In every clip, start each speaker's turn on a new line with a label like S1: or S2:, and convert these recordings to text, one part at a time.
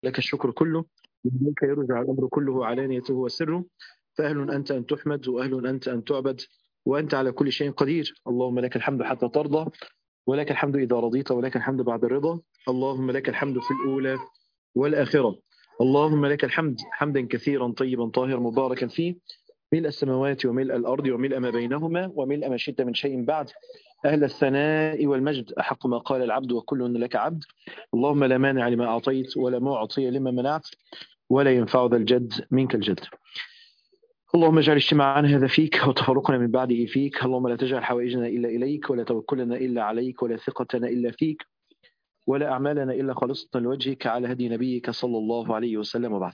S1: لك الشكر كله إليك يرجع الأمر كله علانيته وسره فأهل أنت أن تحمد وأهل أنت أن تعبد وأنت على كل شيء قدير اللهم لك الحمد حتى ترضى ولك الحمد إذا رضيت ولك الحمد بعد الرضا اللهم لك الحمد في الأولى والآخرة اللهم لك الحمد حمدا كثيرا طيبا طاهرا مباركا فيه ملء السماوات وملء الأرض وملء ما بينهما وملء ما شئت من شيء بعد أهل الثناء والمجد أحق ما قال العبد وكل لك عبد اللهم لا مانع لما أعطيت ولا معطي لما منعت ولا ينفع ذا الجد منك الجد اللهم اجعل اجتماعنا هذا فيك وتفرقنا من بعده فيك اللهم لا تجعل حوائجنا إلا إليك ولا توكلنا إلا عليك ولا ثقتنا إلا فيك ولا أعمالنا إلا خالصة لوجهك على هدي نبيك صلى الله عليه وسلم وبعد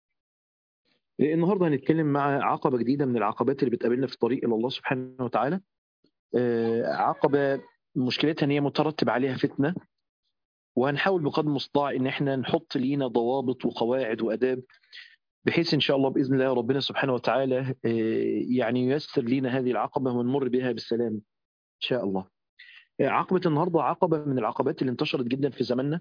S1: النهارده هنتكلم مع عقبة جديدة من العقبات اللي بتقابلنا في الطريق إلى الله سبحانه وتعالى عقبة مشكلتها ان هي مترتب عليها فتنه وهنحاول بقدر المستطاع ان احنا نحط لينا ضوابط وقواعد واداب بحيث ان شاء الله باذن الله ربنا سبحانه وتعالى يعني ييسر لنا هذه العقبه ونمر بها بالسلام ان شاء الله. عقبه النهارده عقبه من العقبات اللي انتشرت جدا في زماننا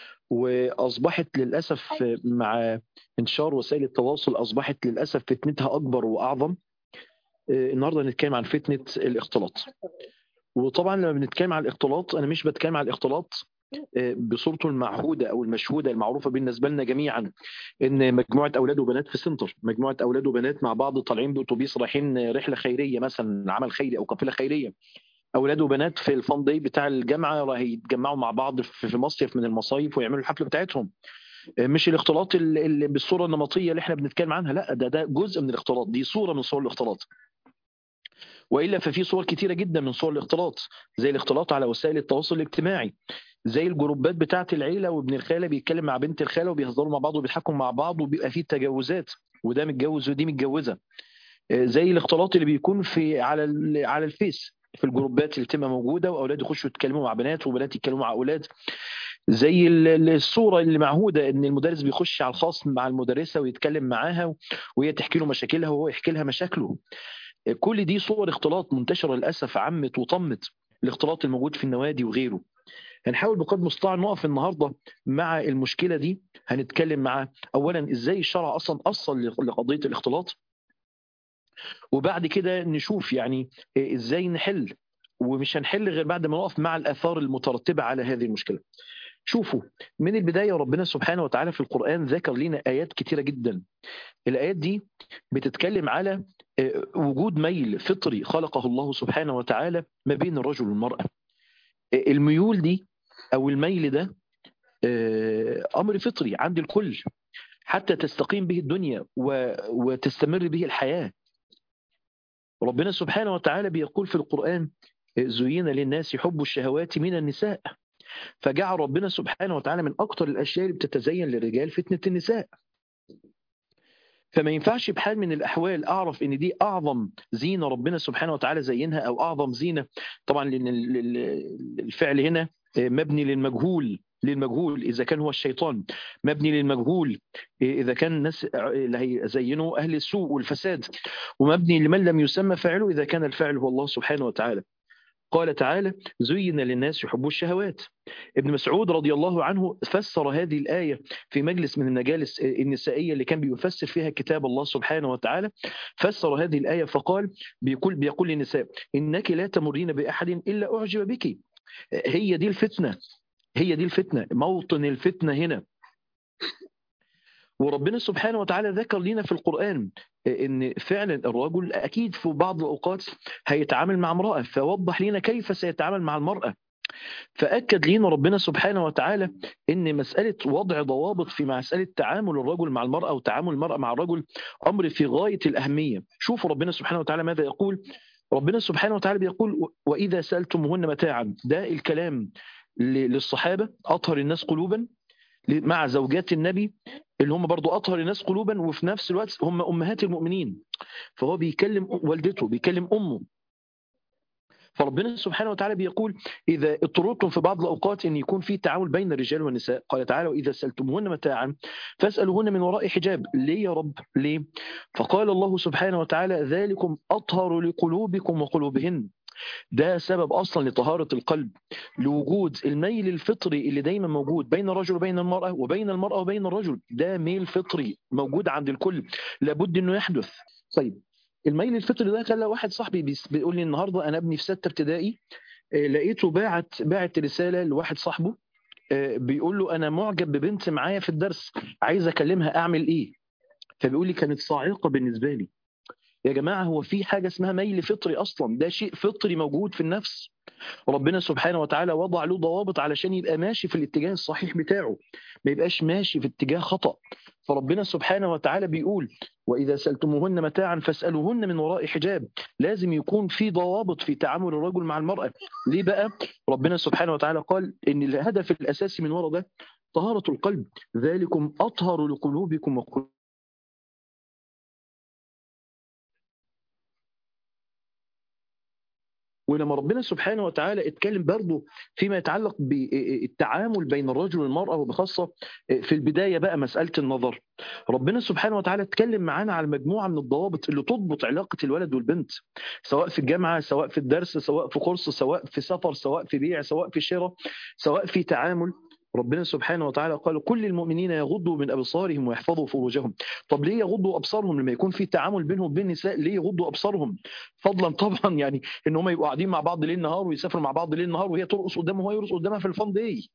S1: واصبحت للاسف مع انتشار وسائل التواصل اصبحت للاسف فتنتها اكبر واعظم. النهارده هنتكلم عن فتنه الاختلاط. وطبعا لما بنتكلم عن الاختلاط انا مش بتكلم عن الاختلاط بصورته المعهوده او المشهوده المعروفه بالنسبه لنا جميعا ان مجموعه اولاد وبنات في سنتر مجموعه اولاد وبنات مع بعض طالعين باتوبيس رايحين رحله خيريه مثلا عمل خيري او قافله خيريه اولاد وبنات في الفان داي بتاع الجامعه راح يتجمعوا مع بعض في مصيف من المصايف ويعملوا الحفله بتاعتهم مش الاختلاط اللي بالصوره النمطيه اللي احنا بنتكلم عنها لا ده ده جزء من الاختلاط دي صوره من صور الاختلاط والا ففي صور كتيره جدا من صور الاختلاط زي الاختلاط على وسائل التواصل الاجتماعي زي الجروبات بتاعه العيله وابن الخاله بيتكلم مع بنت الخاله وبيهزروا مع بعض وبيضحكوا مع بعض وبيبقى فيه تجاوزات وده متجوز ودي متجوزه زي الاختلاط اللي بيكون في على على الفيس في الجروبات اللي بتبقى موجوده واولاد يخشوا يتكلموا مع بنات وبنات يتكلموا مع اولاد زي الصوره اللي معهوده ان المدرس بيخش على الخاص مع المدرسه ويتكلم معاها وهي تحكي له مشاكلها وهو يحكي لها مشاكله كل دي صور اختلاط منتشره للاسف عمت وطمت الاختلاط الموجود في النوادي وغيره هنحاول بقدر المستطاع نقف النهارده مع المشكله دي هنتكلم مع اولا ازاي الشرع اصلا اصل لقضيه الاختلاط وبعد كده نشوف يعني ازاي نحل ومش هنحل غير بعد ما نقف مع الاثار المترتبه على هذه المشكله شوفوا من البدايه ربنا سبحانه وتعالى في القران ذكر لنا ايات كتيره جدا الايات دي بتتكلم على وجود ميل فطري خلقه الله سبحانه وتعالى ما بين الرجل والمراه الميول دي او الميل ده امر فطري عند الكل حتى تستقيم به الدنيا وتستمر به الحياه ربنا سبحانه وتعالى بيقول في القران زين للناس حب الشهوات من النساء فجعل ربنا سبحانه وتعالى من اكثر الاشياء اللي بتتزين للرجال فتنه النساء فما ينفعش بحال من الاحوال اعرف ان دي اعظم زينه ربنا سبحانه وتعالى زينها او اعظم زينه طبعا لان الفعل هنا مبني للمجهول للمجهول اذا كان هو الشيطان مبني للمجهول اذا كان الناس اللي هيزينوا اهل السوء والفساد ومبني لمن لم يسمى فاعله اذا كان الفاعل هو الله سبحانه وتعالى قال تعالى زين للناس حب الشهوات ابن مسعود رضي الله عنه فسر هذه الآية في مجلس من المجالس النسائية اللي كان بيفسر فيها كتاب الله سبحانه وتعالى فسر هذه الآية فقال بيقول, بيقول للنساء إنك لا تمرين بأحد إلا أعجب بك هي دي الفتنة هي دي الفتنة موطن الفتنة هنا وربنا سبحانه وتعالى ذكر لنا في القرآن ان فعلا الرجل اكيد في بعض الاوقات هيتعامل مع امراه فوضح لنا كيف سيتعامل مع المراه فاكد لنا ربنا سبحانه وتعالى ان مساله وضع ضوابط في مساله تعامل الرجل مع المراه وتعامل المراه مع الرجل امر في غايه الاهميه شوفوا ربنا سبحانه وتعالى ماذا يقول ربنا سبحانه وتعالى بيقول واذا سالتموهن متاعا ده الكلام للصحابه اطهر الناس قلوبا مع زوجات النبي اللي هم برضو أطهر الناس قلوبا وفي نفس الوقت هم أمهات المؤمنين فهو بيكلم والدته بيكلم أمه فربنا سبحانه وتعالى بيقول إذا اضطررتم في بعض الأوقات أن يكون في تعامل بين الرجال والنساء قال تعالى وإذا سألتموهن متاعا فاسألوهن من وراء حجاب ليه يا رب ليه فقال الله سبحانه وتعالى ذلكم أطهر لقلوبكم وقلوبهن ده سبب اصلا لطهاره القلب لوجود الميل الفطري اللي دايما موجود بين الرجل وبين المراه وبين المراه وبين الرجل ده ميل فطري موجود عند الكل لابد انه يحدث طيب الميل الفطري ده خلى واحد صاحبي بيقول لي النهارده انا ابني في سته ابتدائي لقيته باعت باعت رساله لواحد صاحبه بيقول له انا معجب ببنت معايا في الدرس عايز اكلمها اعمل ايه فبيقول لي كانت صاعقه بالنسبه لي يا جماعه هو في حاجه اسمها ميل فطري اصلا ده شيء فطري موجود في النفس ربنا سبحانه وتعالى وضع له ضوابط علشان يبقى ماشي في الاتجاه الصحيح بتاعه ما يبقاش ماشي في اتجاه خطأ فربنا سبحانه وتعالى بيقول وإذا سألتموهن متاعا فاسألوهن من وراء حجاب لازم يكون في ضوابط في تعامل الرجل مع المرأة ليه بقى ربنا سبحانه وتعالى قال إن الهدف الأساسي من وراء ده طهارة القلب ذلكم أطهر لقلوبكم وقلوبكم ولما ربنا سبحانه وتعالى اتكلم برضه فيما يتعلق بالتعامل بين الرجل والمرأة وبخاصة في البداية بقى مسألة النظر ربنا سبحانه وتعالى اتكلم معانا على مجموعة من الضوابط اللي تضبط علاقة الولد والبنت سواء في الجامعة سواء في الدرس سواء في كورس سواء في سفر سواء في بيع سواء في شراء سواء في تعامل ربنا سبحانه وتعالى قال كل المؤمنين يغضوا من ابصارهم ويحفظوا فروجهم طب ليه يغضوا ابصارهم لما يكون في تعامل بينهم وبين النساء ليه يغضوا ابصارهم فضلا طبعا يعني ان هم يبقوا قاعدين مع بعض ليل نهار ويسافروا مع بعض ليل نهار وهي ترقص قدامه وهو يرقص قدامها في الفان داي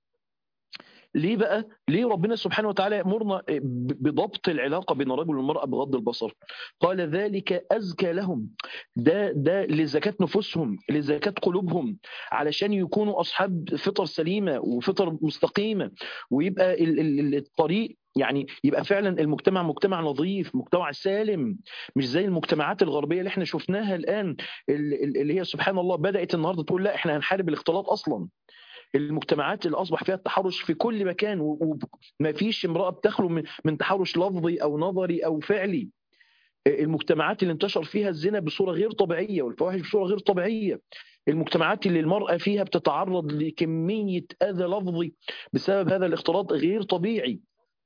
S1: ليه بقى؟ ليه ربنا سبحانه وتعالى يأمرنا بضبط العلاقة بين الرجل والمرأة بغض البصر؟ قال ذلك أزكى لهم ده ده لزكاة نفوسهم لزكاة قلوبهم علشان يكونوا أصحاب فطر سليمة وفطر مستقيمة ويبقى الطريق يعني يبقى فعلا المجتمع مجتمع نظيف مجتمع سالم مش زي المجتمعات الغربيه اللي احنا شفناها الان اللي هي سبحان الله بدات النهارده تقول لا احنا هنحارب الاختلاط اصلا المجتمعات اللي اصبح فيها التحرش في كل مكان وما فيش امراه بتخلو من, من تحرش لفظي او نظري او فعلي المجتمعات اللي انتشر فيها الزنا بصوره غير طبيعيه والفواحش بصوره غير طبيعيه المجتمعات اللي المراه فيها بتتعرض لكميه اذى لفظي بسبب هذا الاختلاط غير طبيعي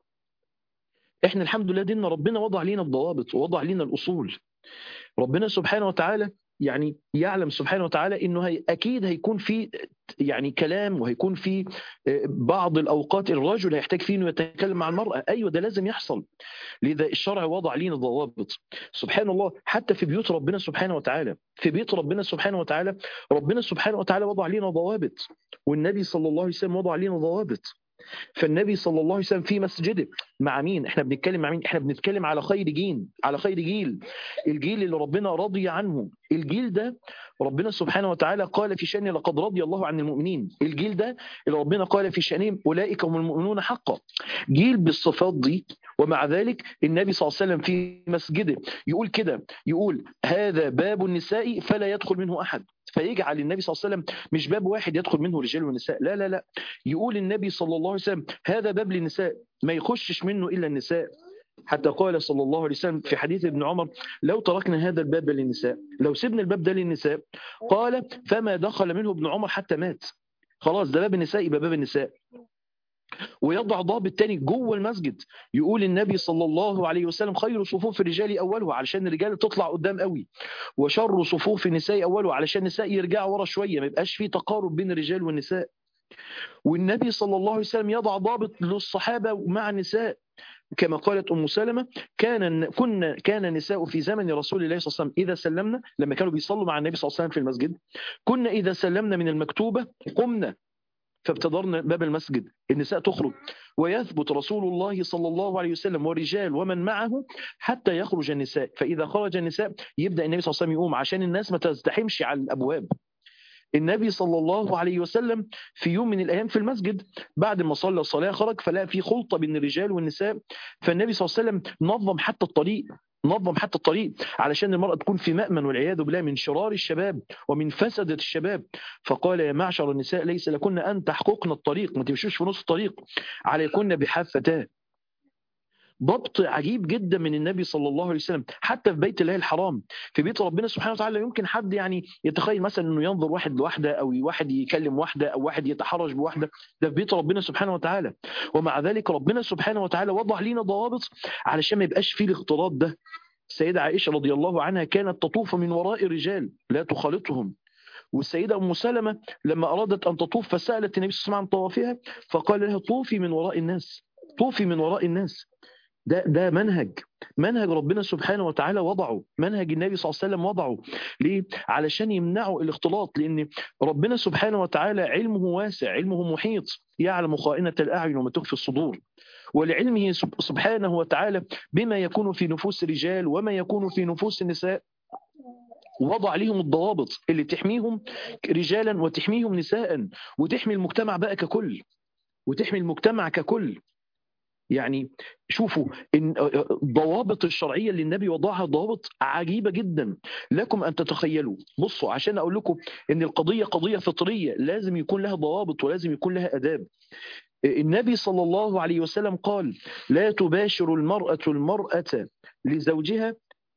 S1: احنا الحمد لله ديننا ربنا وضع لنا الضوابط ووضع لنا الاصول ربنا سبحانه وتعالى يعني يعلم سبحانه وتعالى انه هي اكيد هيكون في يعني كلام وهيكون في بعض الاوقات الرجل هيحتاج فيه انه يتكلم مع المراه ايوه ده لازم يحصل لذا الشرع وضع لنا ضوابط سبحان الله حتى في بيوت ربنا سبحانه وتعالى في بيت ربنا سبحانه وتعالى ربنا سبحانه وتعالى وضع لنا ضوابط والنبي صلى الله عليه وسلم وضع لنا ضوابط فالنبي صلى الله عليه وسلم في مسجده مع مين احنا بنتكلم مع مين احنا بنتكلم على خير جيل على خير جيل الجيل اللي ربنا رضي عنه الجيل ده ربنا سبحانه وتعالى قال في شأنه لقد رضي الله عن المؤمنين الجيل ده اللي ربنا قال في شأنهم أولئك هم المؤمنون حقا جيل بالصفات دي ومع ذلك النبي صلى الله عليه وسلم في مسجده يقول كده يقول هذا باب النساء فلا يدخل منه أحد فيجعل النبي صلى الله عليه وسلم مش باب واحد يدخل منه رجال ونساء لا لا لا يقول النبي صلى الله عليه وسلم هذا باب للنساء ما يخشش منه إلا النساء حتى قال صلى الله عليه وسلم في حديث ابن عمر لو تركنا هذا الباب للنساء لو سيبنا الباب ده للنساء قال فما دخل منه ابن عمر حتى مات خلاص ده باب النساء يبقى باب النساء ويضع ضابط تاني جوه المسجد يقول النبي صلى الله عليه وسلم خير صفوف الرجال اولها علشان الرجال تطلع قدام قوي وشر صفوف النساء اولها علشان النساء يرجعوا ورا شويه ما يبقاش في تقارب بين الرجال والنساء والنبي صلى الله عليه وسلم يضع ضابط للصحابه مع النساء كما قالت ام سلمه كان كنا كان النساء في زمن رسول الله صلى الله عليه وسلم اذا سلمنا لما كانوا بيصلوا مع النبي صلى الله عليه وسلم في المسجد كنا اذا سلمنا من المكتوبه قمنا فابتدرنا باب المسجد النساء تخرج ويثبت رسول الله صلى الله عليه وسلم ورجال ومن معه حتى يخرج النساء فإذا خرج النساء يبدأ النبي صلى الله عليه وسلم يقوم عشان الناس ما تزدحمش على الأبواب النبي صلى الله عليه وسلم في يوم من الايام في المسجد بعد ما صلى الصلاه خرج فلقى في خلطه بين الرجال والنساء فالنبي صلى الله عليه وسلم نظم حتى الطريق نظم حتى الطريق علشان المرأة تكون في مأمن والعياذ بالله من شرار الشباب ومن فسدة الشباب فقال يا معشر النساء ليس لكن أن تحققن الطريق ما تمشوش في نص الطريق عليكن بحافتاه ضبط عجيب جدا من النبي صلى الله عليه وسلم حتى في بيت الله الحرام في بيت ربنا سبحانه وتعالى يمكن حد يعني يتخيل مثلا انه ينظر واحد لواحده او واحد يكلم واحده او واحد يتحرش بواحده ده في بيت ربنا سبحانه وتعالى ومع ذلك ربنا سبحانه وتعالى وضع لنا ضوابط علشان ما يبقاش فيه الاختلاط ده السيدة عائشة رضي الله عنها كانت تطوف من وراء الرجال لا تخالطهم والسيدة أم سلمة لما أرادت أن تطوف فسألت النبي صلى الله عليه وسلم عن طوافها فقال لها طوفي من وراء الناس طوفي من وراء الناس ده ده منهج منهج ربنا سبحانه وتعالى وضعه منهج النبي صلى الله عليه وسلم وضعه ليه علشان يمنعوا الاختلاط لان ربنا سبحانه وتعالى علمه واسع علمه محيط يعلم خائنة الأعين وما تخفي الصدور ولعلمه سبحانه وتعالى بما يكون في نفوس الرجال وما يكون في نفوس النساء وضع لهم الضوابط اللي تحميهم رجالا وتحميهم نساء وتحمي المجتمع بقى ككل وتحمي المجتمع ككل يعني شوفوا إن الضوابط الشرعيه اللي النبي وضعها ضوابط عجيبه جدا لكم ان تتخيلوا بصوا عشان اقول لكم ان القضيه قضيه فطريه لازم يكون لها ضوابط ولازم يكون لها اداب النبي صلى الله عليه وسلم قال لا تباشر المراه المراه لزوجها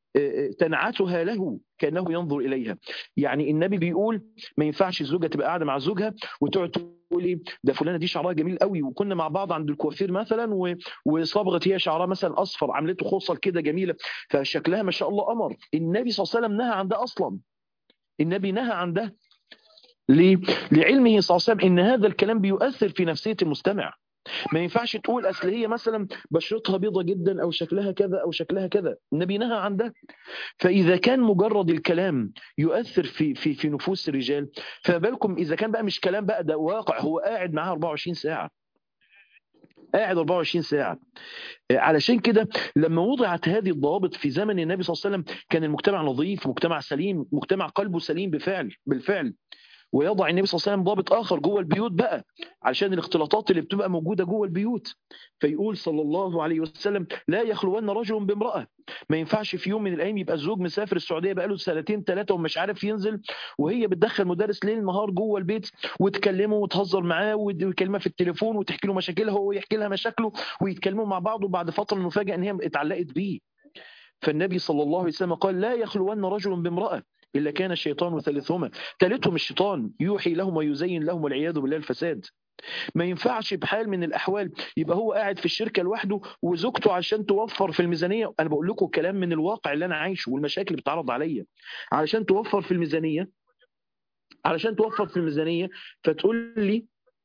S1: تنعتها له كانه ينظر اليها يعني النبي بيقول ما ينفعش الزوجه تبقى قاعده مع زوجها وتقعد تقول ايه ده فلانه دي شعرها جميل قوي وكنا مع بعض عند الكوافير مثلا و... وصبغت هي شعرها مثلا اصفر عملته خصل كده جميله فشكلها ما شاء الله قمر النبي صلى الله عليه وسلم نهى عن ده اصلا النبي نهى عن ده ليه؟ لعلمه صلى الله عليه وسلم ان هذا الكلام بيؤثر في نفسيه المستمع ما ينفعش تقول اصل هي مثلا بشرتها بيضة جدا او شكلها كذا او شكلها كذا النبي نهى عن ده فاذا كان مجرد الكلام يؤثر في في في نفوس الرجال فما بالكم اذا كان بقى مش كلام بقى ده واقع هو قاعد معاها 24 ساعه قاعد 24 ساعة علشان كده لما وضعت هذه الضوابط في زمن النبي صلى الله عليه وسلم كان المجتمع نظيف مجتمع سليم مجتمع قلبه سليم بفعل بالفعل ويضع النبي صلى الله عليه وسلم ضابط اخر جوه البيوت بقى علشان الاختلاطات اللي بتبقى موجوده جوه البيوت فيقول صلى الله عليه وسلم لا يخلون رجل بامراه ما ينفعش في يوم من الايام يبقى الزوج مسافر السعوديه بقاله سنتين ثلاثه ومش عارف ينزل وهي بتدخل مدرس ليل نهار جوه البيت وتكلمه وتهزر معاه وتكلمها في التليفون وتحكي له مشاكلها وهو يحكي لها مشاكله ويتكلموا مع بعض وبعد فتره نفاجئ ان هي اتعلقت بيه فالنبي صلى الله عليه وسلم قال لا يخلون رجل بامراه إلا كان الشيطان ثالثهما ثالثهم الشيطان يوحي لهم ويزين لهم والعياذ بالله الفساد ما ينفعش بحال من الأحوال يبقى هو قاعد في الشركة لوحده وزوجته عشان توفر في الميزانية أنا بقول لكم كلام من الواقع اللي أنا عايشه والمشاكل اللي بتعرض عليا علشان توفر في الميزانية علشان توفر في الميزانية فتقول لي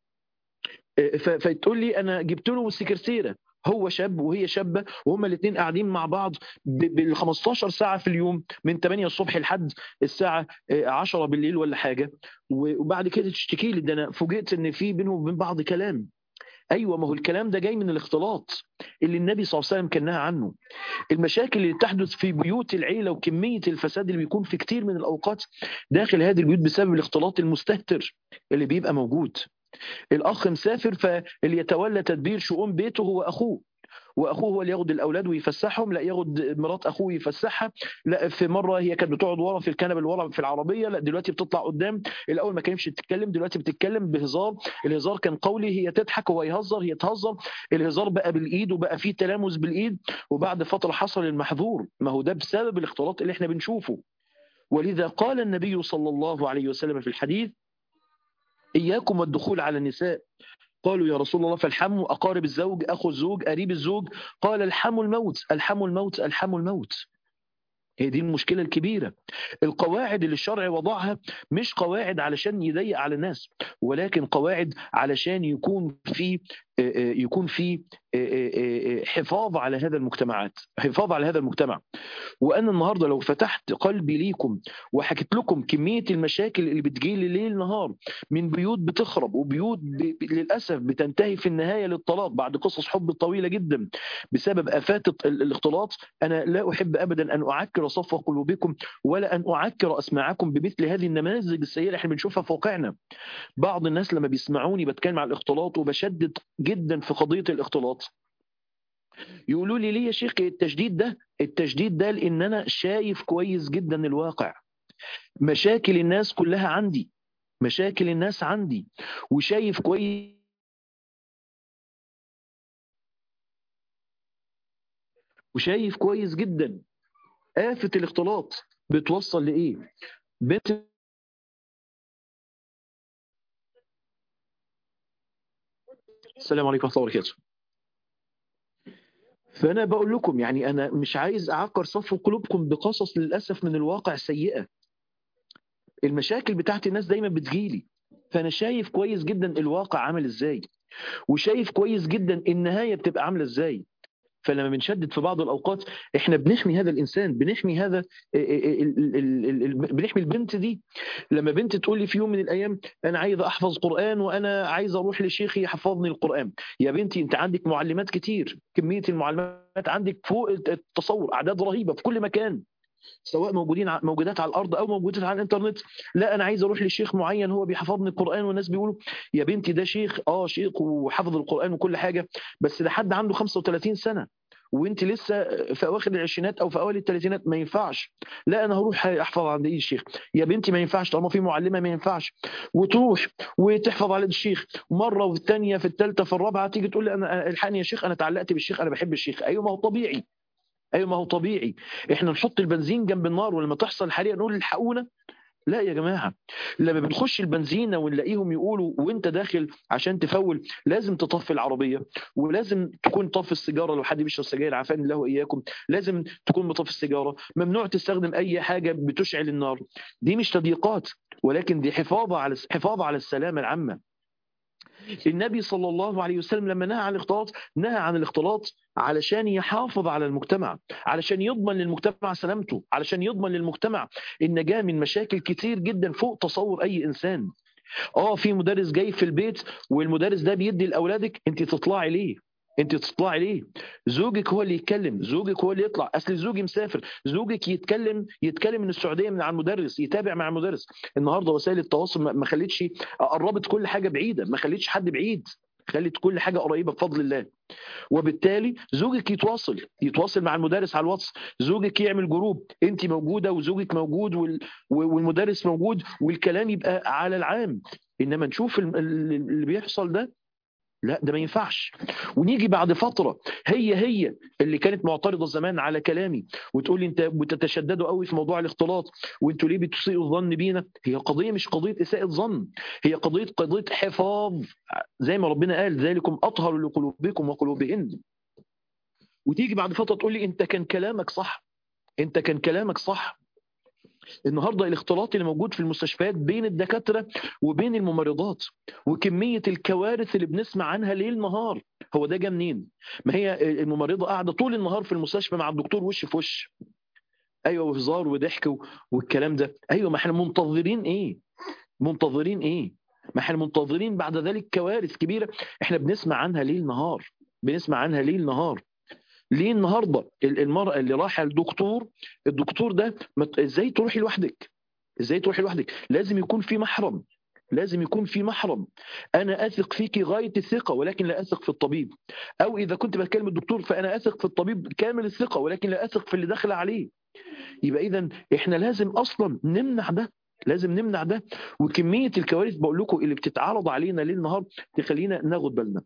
S1: فتقول لي أنا جبت له السكرتيرة هو شاب وهي شابه وهما الاثنين قاعدين مع بعض بال 15 ساعه في اليوم من 8 الصبح لحد الساعه 10 بالليل ولا حاجه وبعد كده تشتكي لي ده انا فوجئت ان في بينهم وبين بعض كلام ايوه ما هو الكلام ده جاي من الاختلاط اللي النبي صلى الله عليه وسلم كان نهى عنه المشاكل اللي تحدث في بيوت العيله وكميه الفساد اللي بيكون في كتير من الاوقات داخل هذه البيوت بسبب الاختلاط المستهتر اللي بيبقى موجود الاخ مسافر فاللي يتولى تدبير شؤون بيته هو اخوه واخوه هو اللي ياخد الاولاد ويفسحهم لا ياخد مرات اخوه يفسحها لا في مره هي كانت بتقعد ورا في الكنبه اللي ورا في العربيه لا دلوقتي بتطلع قدام الاول ما كانتش تتكلم دلوقتي بتتكلم بهزار الهزار كان قولي هي تضحك وهو يهزر هي تهزر الهزار بقى بالايد وبقى فيه تلامس بالايد وبعد فتره حصل المحظور ما هو ده بسبب الاختلاط اللي احنا بنشوفه ولذا قال النبي صلى الله عليه وسلم في الحديث إياكم والدخول على النساء قالوا يا رسول الله فالحم أقارب الزوج أخو الزوج قريب الزوج قال الحم الموت الحم الموت الحم الموت هي دي المشكلة الكبيرة القواعد اللي الشرع وضعها مش قواعد علشان يضيق على الناس ولكن قواعد علشان يكون في يكون في حفاظ على هذا المجتمعات حفاظ على هذا المجتمع وانا النهارده لو فتحت قلبي ليكم وحكيت لكم كميه المشاكل اللي بتجيلي ليل نهار من بيوت بتخرب وبيوت ب... للاسف بتنتهي في النهايه للطلاق بعد قصص حب طويله جدا بسبب افات الاختلاط انا لا احب ابدا ان اعكر صف قلوبكم ولا ان اعكر اسماعكم بمثل هذه النماذج السيئه اللي احنا بنشوفها في واقعنا بعض الناس لما بيسمعوني بتكلم عن الاختلاط وبشدد جدا في قضيه الاختلاط يقولوا لي ليه يا شيخ التشديد ده التشديد ده لان انا شايف كويس جدا الواقع مشاكل الناس كلها عندي مشاكل الناس عندي وشايف كويس وشايف كويس جدا آفة الاختلاط بتوصل لإيه؟ بنت السلام عليكم ورحمة الله وبركاته فأنا بقول لكم يعني أنا مش عايز أعكر صف قلوبكم بقصص للأسف من الواقع سيئة المشاكل بتاعت الناس دايما بتجيلي فانا شايف كويس جدا الواقع عامل ازاي وشايف كويس جدا النهايه بتبقى عامله ازاي فلما بنشدد في بعض الاوقات احنا بنحمي هذا الانسان بنحمي هذا بنحمي البنت دي لما بنت تقول لي في يوم من الايام انا عايز احفظ قران وانا عايز اروح لشيخ يحفظني القران يا بنتي انت عندك معلمات كتير كميه المعلمات عندك فوق التصور اعداد رهيبه في كل مكان سواء موجودين موجودات على الارض او موجودات على الانترنت لا انا عايز اروح لشيخ معين هو بيحفظني القران والناس بيقولوا يا بنتي ده شيخ اه شيخ وحفظ القران وكل حاجه بس ده حد عنده 35 سنه وانت لسه في اواخر العشرينات او في اوائل الثلاثينات ما ينفعش لا انا هروح احفظ عند ايه الشيخ يا بنتي ما ينفعش طالما في معلمه ما ينفعش وتروح وتحفظ على الشيخ مره والثانيه في الثالثه في الرابعه تيجي تقول لي انا الحقني يا شيخ انا اتعلقت بالشيخ انا بحب الشيخ ايوه ما هو طبيعي ايوه ما هو طبيعي احنا نحط البنزين جنب النار ولما تحصل حريقه نقول الحقونا لا يا جماعه لما بنخش البنزينه ونلاقيهم يقولوا وانت داخل عشان تفول لازم تطفي العربيه ولازم تكون طفي السيجاره لو حد بيشرب سجاير عافاني الله واياكم لازم تكون مطفي السيجاره ممنوع تستخدم اي حاجه بتشعل النار دي مش تضييقات ولكن دي حفاظ على حفاظ على السلامه العامه النبي صلى الله عليه وسلم لما نهى عن الاختلاط نهى عن الاختلاط علشان يحافظ على المجتمع علشان يضمن للمجتمع سلامته علشان يضمن للمجتمع النجاة من مشاكل كتير جدا فوق تصور أي إنسان اه في مدرس جاي في البيت والمدرس ده بيدي لاولادك انت تطلعي ليه انت تطلعي ليه زوجك هو اللي يتكلم زوجك هو اللي يطلع اصل زوجي مسافر زوجك يتكلم يتكلم من السعوديه من على المدرس يتابع مع المدرس النهارده وسائل التواصل ما خلتش قربت كل حاجه بعيده ما خلتش حد بعيد خلت كل حاجه قريبه بفضل الله وبالتالي زوجك يتواصل يتواصل مع المدرس على الواتس زوجك يعمل جروب انت موجوده وزوجك موجود والمدرس موجود والكلام يبقى على العام انما نشوف اللي بيحصل ده لا ده ما ينفعش ونيجي بعد فتره هي هي اللي كانت معترضه زمان على كلامي وتقول لي انت بتتشددوا قوي في موضوع الاختلاط وانتوا ليه بتسيئوا الظن بينا هي قضيه مش قضيه اساءه ظن هي قضيه قضيه حفاظ زي ما ربنا قال ذلكم اطهر لقلوبكم وقلوبهن وتيجي بعد فتره تقول لي انت كان كلامك صح انت كان كلامك صح النهارده الاختلاط اللي موجود في المستشفيات بين الدكاتره وبين الممرضات وكميه الكوارث اللي بنسمع عنها ليل نهار هو ده جه منين؟ ما هي الممرضه قاعده طول النهار في المستشفى مع الدكتور وش في وش ايوه وهزار وضحك والكلام ده ايوه ما احنا منتظرين ايه؟ منتظرين ايه؟ ما احنا منتظرين بعد ذلك كوارث كبيره احنا بنسمع عنها ليل نهار بنسمع عنها ليل نهار ليه النهارده المراه اللي رايحه للدكتور الدكتور ده ازاي تروحي لوحدك ازاي تروحي لوحدك لازم يكون في محرم لازم يكون في محرم انا اثق فيك غايه الثقه ولكن لا اثق في الطبيب او اذا كنت بتكلم الدكتور فانا اثق في الطبيب كامل الثقه ولكن لا اثق في اللي داخل عليه يبقى اذا احنا لازم اصلا نمنع ده لازم نمنع ده وكميه الكوارث بقول لكم اللي بتتعرض علينا ليل نهار تخلينا ناخد بالنا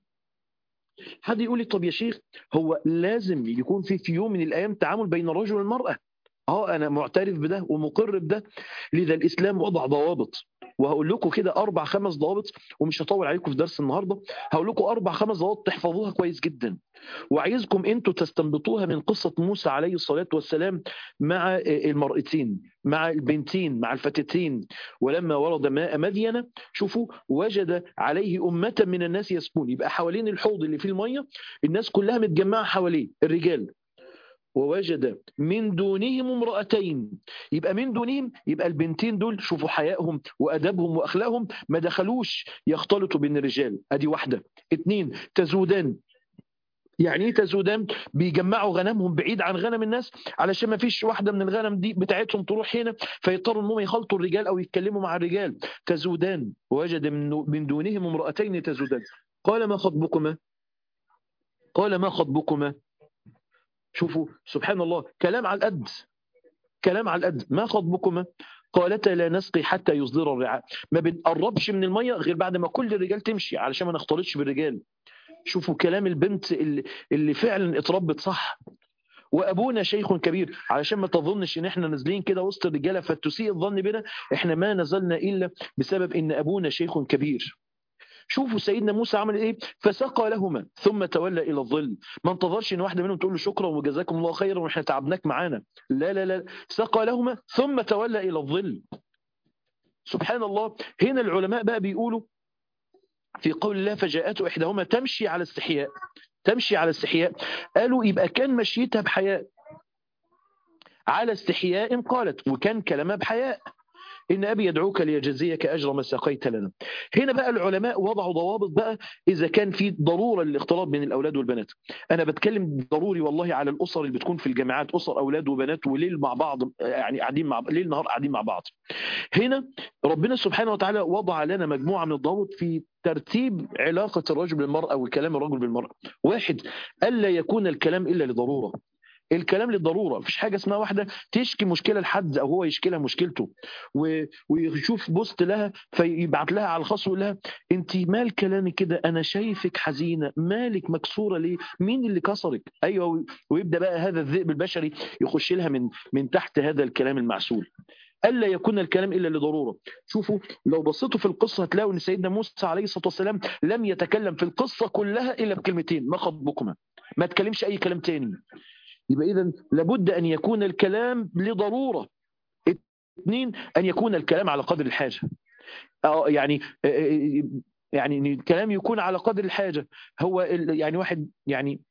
S1: حد يقول لي طب يا شيخ هو لازم يكون في في يوم من الايام تعامل بين الرجل والمراه اه انا معترف بده ومقر بده لذا الاسلام وضع ضوابط وهقول لكم كده اربع خمس ضوابط ومش هطول عليكم في درس النهارده هقول لكم اربع خمس ضوابط تحفظوها كويس جدا وعايزكم انتوا تستنبطوها من قصه موسى عليه الصلاه والسلام مع المرأتين مع البنتين مع الفتاتين ولما ورد ماء مدين شوفوا وجد عليه أمة من الناس يسكون يبقى حوالين الحوض اللي فيه المية الناس كلها متجمعة حواليه الرجال ووجد من دونهم امرأتين يبقى من دونهم يبقى البنتين دول شوفوا حيائهم وأدبهم وأخلاقهم ما دخلوش يختلطوا بين الرجال أدي واحدة اتنين تزودان يعني ايه تزودان بيجمعوا غنمهم بعيد عن غنم الناس علشان ما فيش واحده من الغنم دي بتاعتهم تروح هنا فيضطروا انهم يخلطوا الرجال او يتكلموا مع الرجال تزودان وجد من دونهم امرأتين تزودان قال ما خطبكما قال ما خطبكما شوفوا سبحان الله كلام على القد كلام على القد ما خطبكما قالتا لا نسقي حتى يصدر الرعاء ما بنقربش من الميه غير بعد ما كل الرجال تمشي علشان ما نختلطش بالرجال شوفوا كلام البنت اللي, اللي فعلا اتربت صح وابونا شيخ كبير علشان ما تظنش ان احنا نازلين كده وسط الرجاله فتسيء الظن بنا احنا ما نزلنا الا بسبب ان ابونا شيخ كبير شوفوا سيدنا موسى عمل ايه فسقى لهما ثم تولى الى الظل ما انتظرش ان واحده منهم تقول له شكرا وجزاكم الله خيرا واحنا تعبناك معانا لا لا لا سقى لهما ثم تولى الى الظل سبحان الله هنا العلماء بقى بيقولوا في قول الله فجاءته إحداهما تمشي على استحياء تمشي على استحياء قالوا يبقى كان مشيتها بحياء على استحياء قالت وكان كلامها بحياء إن أبي يدعوك ليجزيك أجر ما سقيت لنا هنا بقى العلماء وضعوا ضوابط بقى إذا كان في ضرورة للاختلاط بين الأولاد والبنات أنا بتكلم ضروري والله على الأسر اللي بتكون في الجامعات أسر أولاد وبنات وليل مع بعض يعني قاعدين مع ليل نهار قاعدين مع بعض هنا ربنا سبحانه وتعالى وضع لنا مجموعة من الضوابط في ترتيب علاقة الرجل بالمرأة وكلام الرجل بالمرأة واحد ألا يكون الكلام إلا لضرورة الكلام للضروره مفيش حاجه اسمها واحده تشكي مشكله لحد او هو يشكي لها مشكلته و... ويشوف بوست لها فيبعت لها على الخاص ويقول لها انت مال كلامك كده انا شايفك حزينه مالك مكسوره ليه مين اللي كسرك ايوه ويبدا بقى هذا الذئب البشري يخش لها من من تحت هذا الكلام المعسول الا يكون الكلام الا لضروره شوفوا لو بصيتوا في القصه هتلاقوا ان سيدنا موسى عليه الصلاه والسلام لم يتكلم في القصه كلها الا بكلمتين ما خطبكما ما تكلمش اي كلام تاني يبقى اذا لابد ان يكون الكلام لضروره اثنين ان يكون الكلام على قدر الحاجه اه يعني يعني ان الكلام يكون على قدر الحاجه هو يعني واحد يعني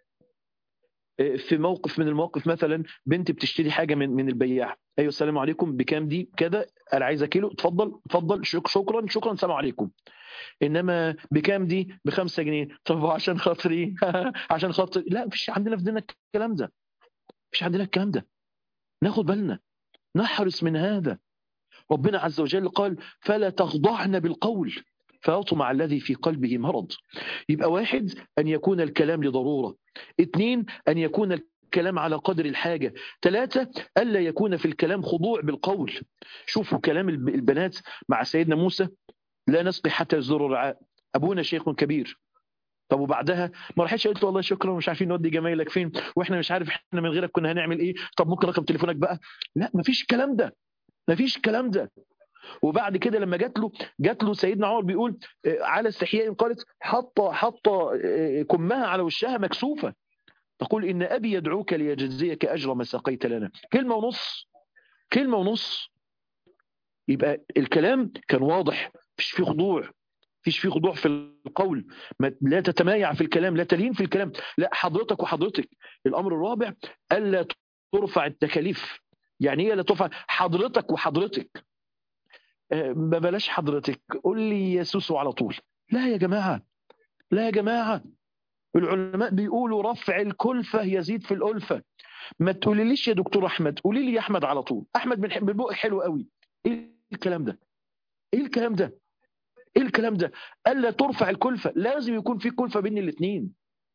S1: في موقف من المواقف مثلا بنت بتشتري حاجه من من البياع ايوه السلام عليكم بكام دي كده انا عايزه كيلو اتفضل اتفضل شكرا شكرا السلام عليكم انما بكام دي بخمسة جنيه طب عشان خاطري عشان خاطر لا مفيش عندنا في ديننا الكلام ده مفيش عندنا الكلام ده ناخد بالنا نحرص من هذا ربنا عز وجل قال فلا تخضعن بالقول فيطمع الذي في قلبه مرض يبقى واحد أن يكون الكلام لضرورة اثنين أن يكون الكلام على قدر الحاجة ثلاثة ألا يكون في الكلام خضوع بالقول شوفوا كلام البنات مع سيدنا موسى لا نسقي حتى يصدر الرعاء أبونا شيخ كبير طب وبعدها ما راحتش قلت والله شكرا مش عارفين نودي جمايلك فين واحنا مش عارف احنا من غيرك كنا هنعمل ايه طب ممكن رقم تليفونك بقى لا مفيش الكلام ده مفيش الكلام ده وبعد كده لما جات له جات له سيدنا عمر بيقول على استحياء قالت حاطه حاطه كمها على وشها مكسوفه تقول ان ابي يدعوك ليجزيك اجر ما سقيت لنا كلمه ونص كلمه ونص يبقى الكلام كان واضح مفيش فيه خضوع فيش فيه خضوع في القول ما لا تتمايع في الكلام لا تلين في الكلام لا حضرتك وحضرتك الامر الرابع الا ترفع التكاليف يعني ايه لا ترفع حضرتك وحضرتك ما بلاش حضرتك قول لي يا سوسو على طول لا يا جماعه لا يا جماعه العلماء بيقولوا رفع الكلفه يزيد في الالفه ما تقوليليش يا دكتور احمد قولي لي يا احمد على طول احمد من بقك حلو قوي ايه الكلام ده ايه الكلام ده ايه الكلام ده الا ترفع الكلفه لازم يكون في كلفه بين الاثنين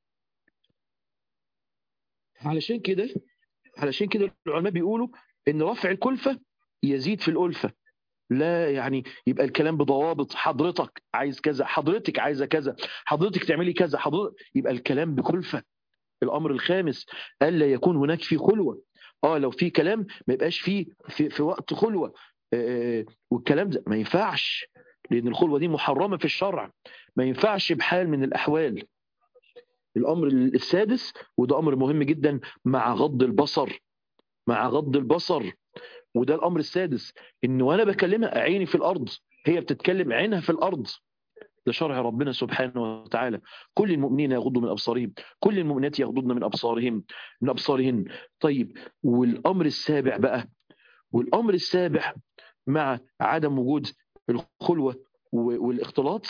S1: علشان كده علشان كده العلماء بيقولوا ان رفع الكلفه يزيد في الالفه لا يعني يبقى الكلام بضوابط حضرتك عايز كذا حضرتك عايزه كذا حضرتك تعملي كذا حضرتك يبقى الكلام بكلفه الامر الخامس الا يكون هناك في خلوه اه لو في كلام ما يبقاش فيه في, في وقت خلوه آه والكلام ده ما ينفعش لان الخلوه دي محرمه في الشرع ما ينفعش بحال من الاحوال الامر السادس وده امر مهم جدا مع غض البصر مع غض البصر وده الامر السادس ان وانا بكلمها عيني في الارض هي بتتكلم عينها في الارض ده شرع ربنا سبحانه وتعالى كل المؤمنين يغضوا من ابصارهم كل المؤمنات يغضضن من ابصارهم من ابصارهن طيب والامر السابع بقى والامر السابع مع عدم وجود الخلوه والاختلاط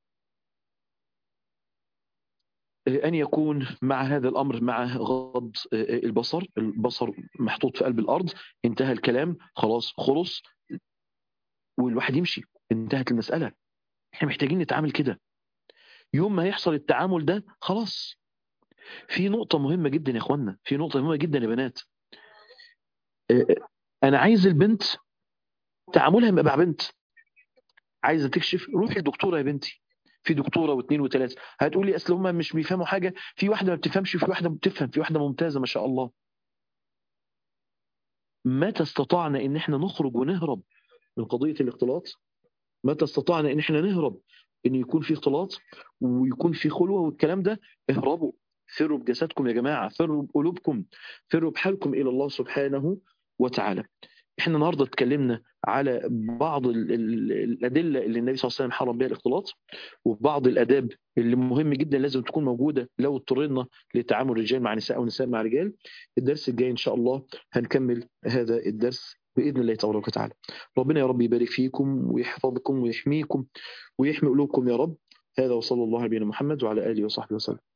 S1: أن يكون مع هذا الأمر مع غض البصر البصر محطوط في قلب الأرض انتهى الكلام خلاص خلص والواحد يمشي انتهت المسألة احنا محتاجين نتعامل كده يوم ما يحصل التعامل ده خلاص في نقطة مهمة جدا يا اخوانا في نقطة مهمة جدا يا بنات أنا عايز البنت تعاملها يبقى مع بنت عايزة تكشف روحي للدكتورة يا بنتي في دكتوره واثنين وثلاثه هتقولي اصل هم مش بيفهموا حاجه في واحده ما بتفهمش في واحده بتفهم في واحده ممتازه ما شاء الله متى استطعنا ان احنا نخرج ونهرب من قضيه الاختلاط متى استطعنا ان احنا نهرب ان يكون في اختلاط ويكون في خلوه والكلام ده اهربوا فروا بجسدكم يا جماعه فروا بقلوبكم فروا بحالكم الى الله سبحانه وتعالى احنا النهارده اتكلمنا على بعض ال ال الادله اللي النبي صلى الله عليه وسلم حرم بها الاختلاط وبعض الاداب اللي مهم جدا لازم تكون موجوده لو اضطررنا لتعامل رجال مع نساء او نساء مع رجال الدرس الجاي ان شاء الله هنكمل هذا الدرس باذن الله تبارك وتعالى ربنا يا رب يبارك فيكم ويحفظكم ويحميكم ويحمي قلوبكم يا رب هذا وصلى الله على نبينا محمد وعلى اله وصحبه وسلم